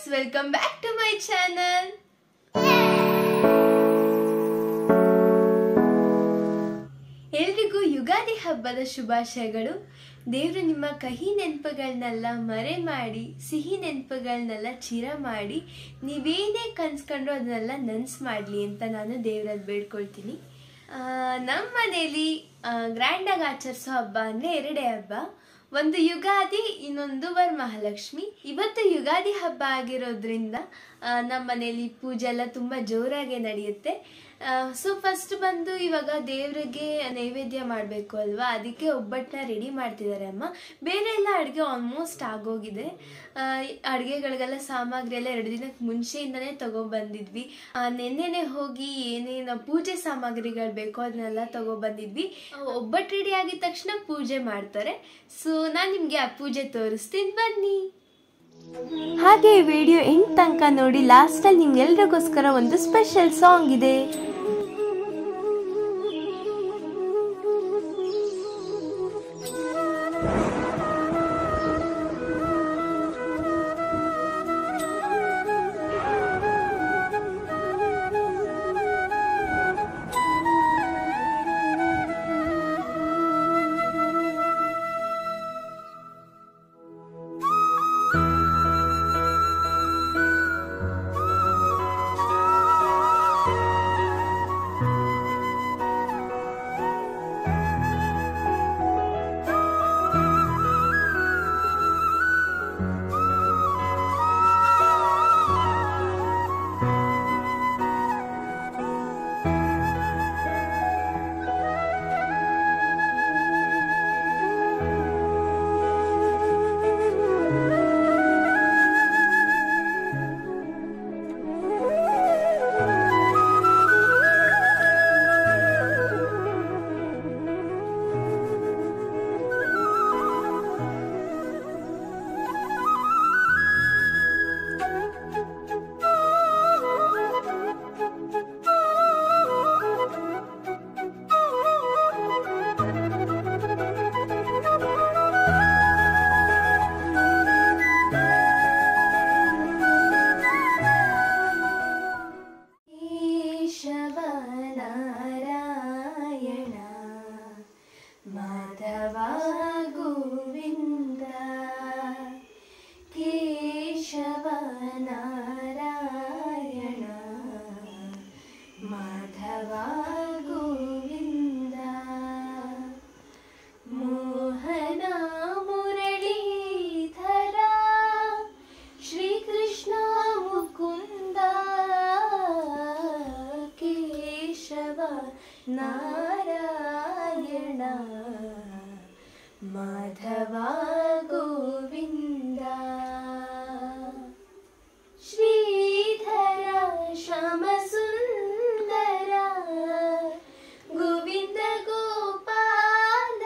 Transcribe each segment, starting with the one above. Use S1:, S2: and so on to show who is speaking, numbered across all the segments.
S1: welcome back to my channel ಎಲ್ರಿಗೂ ಯುಗಾದಿ ಹಬ್ಬದ ಶುಭಾಶಯಗಳು ದೇವರು ನಿಮ್ಮ ಕಹಿ ನೆನಪುಗಳನ್ನೆಲ್ಲ ಮರೆ ಮಾಡಿ ಸಿಹಿ ನೆನಪುಗಳನ್ನೆಲ್ಲ ಚಿರ ಮಾಡಿ ನೀವೇನೇ ಕನ್ಸ್ಕೊಂಡ್ರು ಅದನ್ನೆಲ್ಲ ನನ್ಸ್ ಮಾಡಲಿ ಅಂತ ನಾನು ದೇವರಲ್ಲಿ ಬೇಡ್ಕೊಳ್ತೀನಿ ಆ, ನಮ್ಮ ಮನೇಲಿ ಗ್ರ್ಯಾಂಡಾಗಿ ಆಚರಿಸೋ ಹಬ್ಬ ಅಂದರೆ ಎರಡೇ ಹಬ್ಬ ಒಂದು ಯುಗಾದಿ ಇನ್ನೊಂದು ವರಮಹಾಲಕ್ಷ್ಮಿ ಇವತ್ತು ಯುಗಾದಿ ಹಬ್ಬ ಆಗಿರೋದ್ರಿಂದ ಆ, ನಮ್ಮ ಮನೇಲಿ ಪೂಜೆ ಎಲ್ಲ ತುಂಬ ಜೋರಾಗೆ ನಡೆಯುತ್ತೆ ಸೊ ಫಸ್ಟ್ ಬಂದು ಇವಾಗ ದೇವರಿಗೆ ನೈವೇದ್ಯ ಮಾಡಬೇಕು ಅಲ್ವಾ ಅದಕ್ಕೆ ಒಬ್ಬಟ್ಟನ್ನ ರೆಡಿ ಮಾಡ್ತಿದ್ದಾರೆ ಅಮ್ಮ ಬೇರೆ ಎಲ್ಲ ಅಡುಗೆ ಆಲ್ಮೋಸ್ಟ್ ಆಗೋಗಿದೆ ಅಡುಗೆಗಳಿಗೆಲ್ಲ ಸಾಮಗ್ರಿ ಎಲ್ಲ ಎರಡು ದಿನಕ್ಕೆ ಮುಂಚೆಯಿಂದನೇ ತಗೊಬಂದಿದ್ವಿ ನೆನ್ನೆನೆ ಹೋಗಿ ಏನೇನು ಪೂಜೆ ಸಾಮಗ್ರಿಗಳು ಬೇಕೋ ಅದನ್ನೆಲ್ಲ ತಗೊಬಂದಿದ್ವಿ ಒಬ್ಬಟ್ಟು ರೆಡಿ ಆಗಿದ ತಕ್ಷಣ ಪೂಜೆ ಮಾಡ್ತಾರೆ ಸೊ ನಾನು ನಿಮಗೆ ಆ ಪೂಜೆ ತೋರಿಸ್ತೀನಿ ಬನ್ನಿ ಹಾಗೆ ಈ ವಿಡಿಯೋ ಎಂಟ್ ತನಕ ನೋಡಿ ಲಾಸ್ಟಲ್ಲಿ ನಿಮ್ಗೆಲ್ರಿಗೋಸ್ಕರ ಒಂದು ಸ್ಪೆಷಲ್ ಸಾಂಗ್ ಇದೆ ಕೇಶವನಾರಾಯಣ ಮಾಧವ ಗೋವಿಂದ ಕೇಶವನಾರಾಯಣ ಮಾಧವ ಗೋವಿಂದ ಮೋಹನ ಮುರಳೀಧರ ಶ್ರೀಕೃಷ್ಣ ಮುಕುಂದ ಕೇಶವ ನಾರಾಯಣ ಮಾಧವ ಗೋವಿಂದ ಶ್ರೀಧರ ಶ್ಯಾಮಸುಂದರ ಗೋವಿಂದ ಗೋಪಾಲ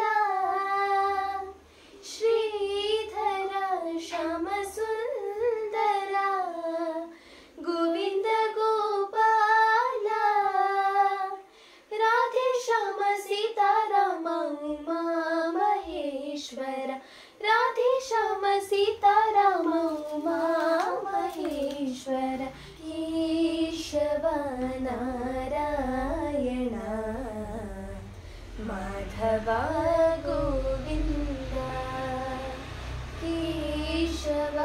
S1: ಶ್ರೀಧರ ಶ್ಯಾಮಸುಂದರ ಗೋವಿಂದ ಗೋಪಾಲ ರಾಧೆ ಶ್ಯಾಮ ಸೀತಾರಾಮ ಉಮಾ ಮಹೇಶ್ವರ ರಾಧೆ ಶ್ಯಾಮ ಸೀತಾರಾಮ ಉಮಾ ಮಹೇಶ್ವರ ಕೇಶವ ನಾರಾಯಣ ಮಾಧವ ಗೋವಿಂದ ಕೇಶವ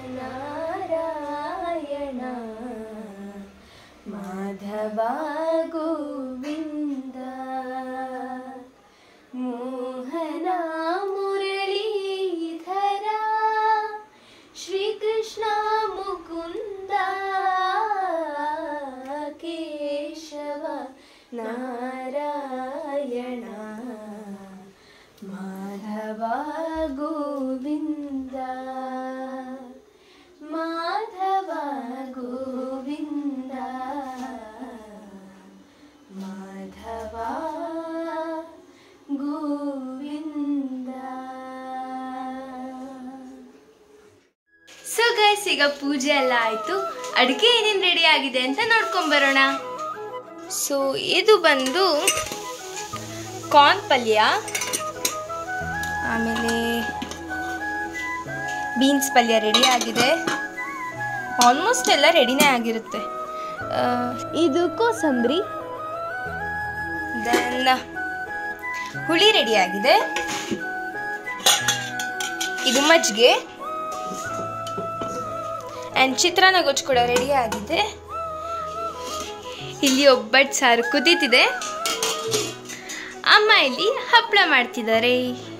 S1: ನಾರಾಯಣ ಮಾಧವ ಗೋವಿಂದ ಮೋಹನ ಮುರಳೀಧರ ಶ್ರೀಕೃಷ್ಣ ಮುಕುಂದ ಕೇಶವ ನಾರಾಯಣ ಮಾಧವ ಗೋವಿಂದ ಮಾಧವ ಗೋವಿಂದ ಮಾಧವ ಗೋವಿಂದ ಸೊ ಗೈಸ್ ಈಗ ಪೂಜೆ ಎಲ್ಲ ಆಯ್ತು ಅಡುಗೆ ಏನೇನು ರೆಡಿ ಆಗಿದೆ ಅಂತ ನೋಡ್ಕೊಂಬರೋಣ ಸೊ ಇದು ಬಂದು ಕಾರ್ನ್ ಪಲ್ಯ ಆಮೇಲೆ ಬೀನ್ಸ್ ಪಲ್ಯ ರೆಡಿ ಆಗಿದೆ
S2: ಆಲ್ಮೋಸ್ಟ್ ಎಲ್ಲ ರೆಡಿನೇ ಆಗಿರುತ್ತೆ
S1: ಇದು ಕೋಸಂಬರಿ
S2: ದೆನ್ ಹುಳಿ ರೆಡಿ ಆಗಿದೆ ಇದು ಮಜ್ಜಿಗೆ ಆ್ಯಂಡ್ ಚಿತ್ರಾನ್ನ ಗೊಜ್ಜು ಕೂಡ ರೆಡಿ ಆಗಿದೆ ಇಲ್ಲಿ ಒಬ್ಬಟ್ಟು ಸಾರು ಕುದೀತಿದೆ ಅಮ್ಮ ಇಲ್ಲಿ ಹಪ್ಪಳ ಮಾಡ್ತಿದ್ದಾರೆ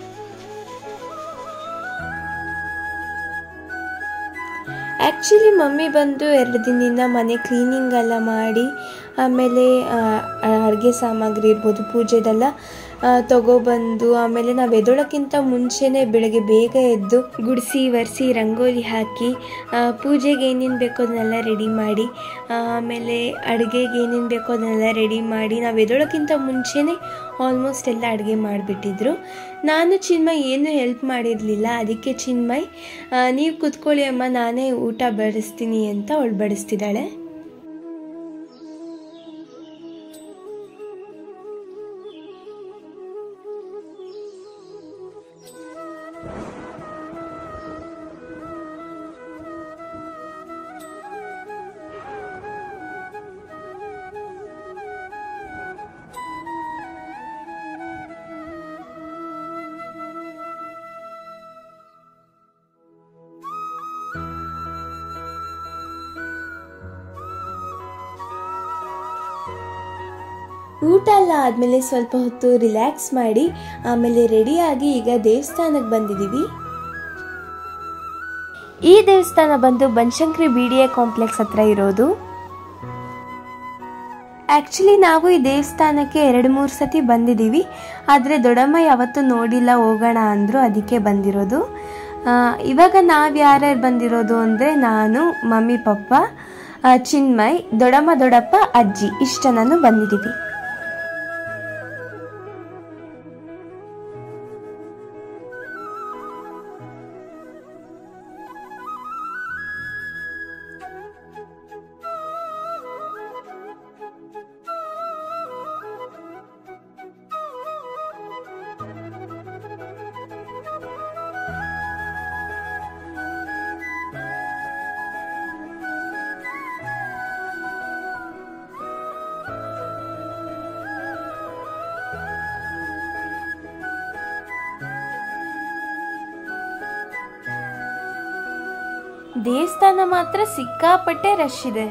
S1: ಆ್ಯಕ್ಚುಲಿ ಮಮ್ಮಿ ಬಂದು ಎರಡು ದಿನದಿಂದ ಮನೆ ಕ್ಲೀನಿಂಗ್ ಎಲ್ಲ ಮಾಡಿ ಆಮೇಲೆ ಅಡುಗೆ ಸಾಮಗ್ರಿ ಇರ್ಬೋದು ಪೂಜೆದೆಲ್ಲ ತಗೊಬಂದು ಆಮೇಲೆ ನಾವು ಎದ್ದೋಳಕ್ಕಿಂತ ಮುಂಚೆನೇ ಬೆಳಗ್ಗೆ ಬೇಗ ಎದ್ದು ಗುಡಿಸಿ ಒರೆಸಿ ರಂಗೋಲಿ ಹಾಕಿ ಆ, ಪೂಜೆಗೆ ಏನೇನು ಬೇಕೋ ಅದನ್ನೆಲ್ಲ ರೆಡಿ ಮಾಡಿ ಆ, ಆಮೇಲೆ ಅಡುಗೆಗೆ ಏನೇನು ಬೇಕೋ ಅದನ್ನೆಲ್ಲ ರೆಡಿ ಮಾಡಿ ನಾವು ಎದ್ದೋಳಕ್ಕಿಂತ ಮುಂಚೆನೇ ಆಲ್ಮೋಸ್ಟ್ ಎಲ್ಲ ಅಡುಗೆ ಮಾಡಿಬಿಟ್ಟಿದ್ರು ನಾನು ಚಿನ್ಮಯ್ ಏನು ಹೆಲ್ಪ್ ಮಾಡಿರಲಿಲ್ಲ ಅದಕ್ಕೆ ಚಿನ್ಮಯ್ ನೀವು ಕುತ್ಕೊಳ್ಳಿ ಅಮ್ಮ ನಾನೇ ಊಟ ಬಡಿಸ್ತೀನಿ ಅಂತ ಅವಳು ಬಡಿಸ್ತಿದ್ದಾಳೆ ಊಟ ಎಲ್ಲ ಆದಮೇಲೆ ಸ್ವಲ್ಪ ಹೊತ್ತು ರಿಲ್ಯಾಕ್ಸ್ ಮಾಡಿ ಆಮೇಲೆ ರೆಡಿಯಾಗಿ ಈಗ ದೇವಸ್ಥಾನಕ್ಕೆ ಬಂದಿದ್ದೀವಿ ಈ ದೇವಸ್ಥಾನ ಬಂದು Banashankari B D A complex ಹತ್ರ ಇರೋದು ಆ್ಯಕ್ಚುಲಿ ನಾವು ಈ ದೇವಸ್ಥಾನಕ್ಕೆ ಎರಡು ಮೂರು ಸತಿ ಬಂದಿದ್ದೀವಿ ಆದರೆ ದೊಡ್ಡಮ್ಮ ಯಾವತ್ತೂ ನೋಡಿಲ್ಲ ಹೋಗೋಣ ಅಂದರು ಅದಕ್ಕೆ ಬಂದಿರೋದು ಆ, ಇವಾಗ ನಾವು ಯಾರ್ಯಾರು ಬಂದಿರೋದು ಅಂದರೆ ನಾನು ಮಮ್ಮಿ ಪಪ್ಪ ಆ, ಚಿನ್ಮಯ್ ದೊಡ್ಡಮ್ಮ ದೊಡ್ಡಪ್ಪ ಅಜ್ಜಿ ಇಷ್ಟ ನಾನು ಬಂದಿದ್ದೀವಿ ದೇವಸ್ಥಾನ ಮಾತ್ರ ಸಿಕ್ಕಾಪಟ್ಟೆ ರಶ್ ಇದೆ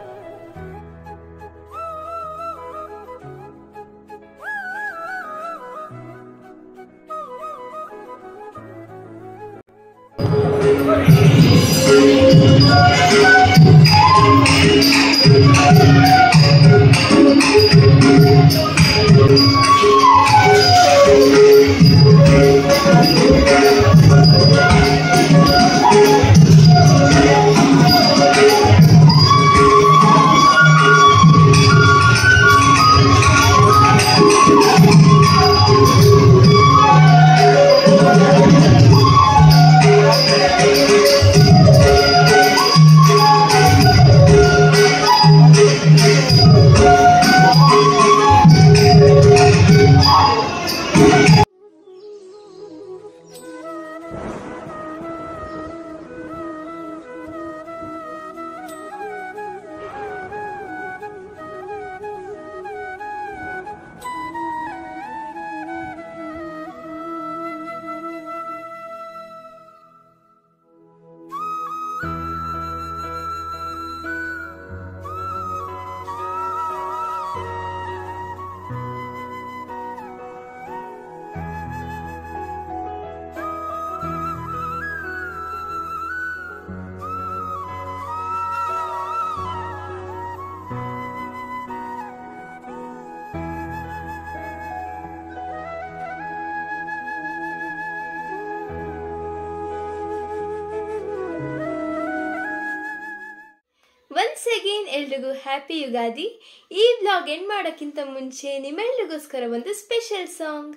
S1: ಒನ್ಸ್ ಅಗೇನ್ ಎಲ್ರಿಗೂ ಹ್ಯಾಪಿ ಯುಗಾದಿ ಈ ಬ್ಲಾಗ್ ಎಂಡ್ ಮಾಡೋಕ್ಕಿಂತ ಮುಂಚೆ ನಿಮ್ಮೆಲ್ರಿಗೋಸ್ಕರ ಒಂದು ಸ್ಪೆಷಲ್ ಸಾಂಗ್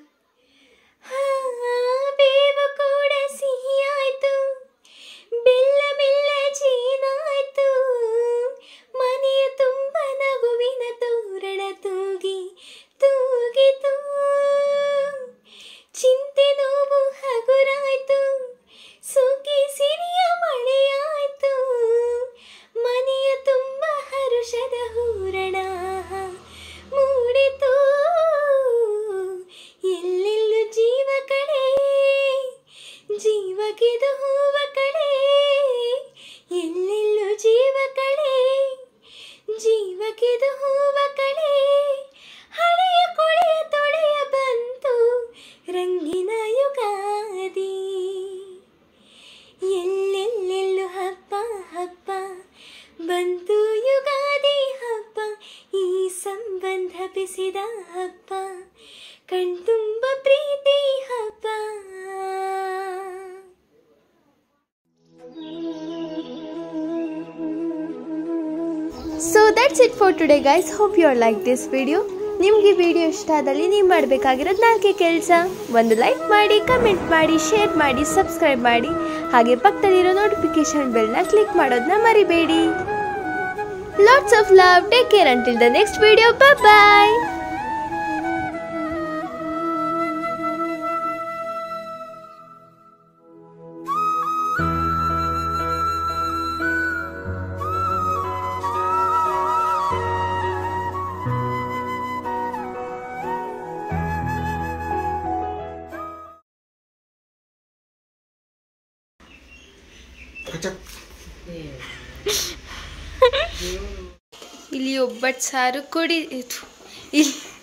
S1: ಬೇವು ಕೂಡ ಸಿಹಿ ಆಯ್ತು ಬೆಲ್ಲ ಬೆಲ್ಲ ಚೀನಾಯ್ತು ಮನೆಯ ತುಂಬ ನಗುವಿನ ತೋರಣ ತೂಗಿ ತೂಗಿತು ಚಿಂತೆ ನೋವು ಹಗುರಾಯ್ತು ಸುಗ್ಗಿ ಸಿರಿಯ ಮಳೆಯಾಯ್ತು ಮಾಡಿದ ಹಬ್ಬ ಕಣ್ತುಂಬ ಪ್ರೀತಿ ಹಬ್ಬ so that's it for today guys hope you are like this video ನಿಮಗೆ ವಿಡಿಯೋ ಇಷ್ಟ ಆದಲ್ಲಿ ನೀವು ಮಾಡಬೇಕಾಗಿರೋದು ನಾಲ್ಕೇ ಕೆಲಸ ಒಂದು ಲೈಕ್ ಮಾಡಿ ಕಮೆಂಟ್ ಮಾಡಿ ಶೇರ್ ಮಾಡಿ ಸಬ್ಸ್ಕ್ರೈಬ್ ಮಾಡಿ ಹಾಗೆ ಪಕ್ಕದಲ್ಲಿರೋ ನೋಟಿಫಿಕೇಶನ್ ಬೆಲ್ನ ಕ್ಲಿಕ್ ಮಾಡೋದನ್ನ ಮರಿಬೇಡಿ lots of love take care until the next video bye
S2: ಇಲ್ಲಿ ಒಬ್ಬಟ್ಟು ಸಾರು ಕುಡಿ ಇದು ಇಲ್ಲಿ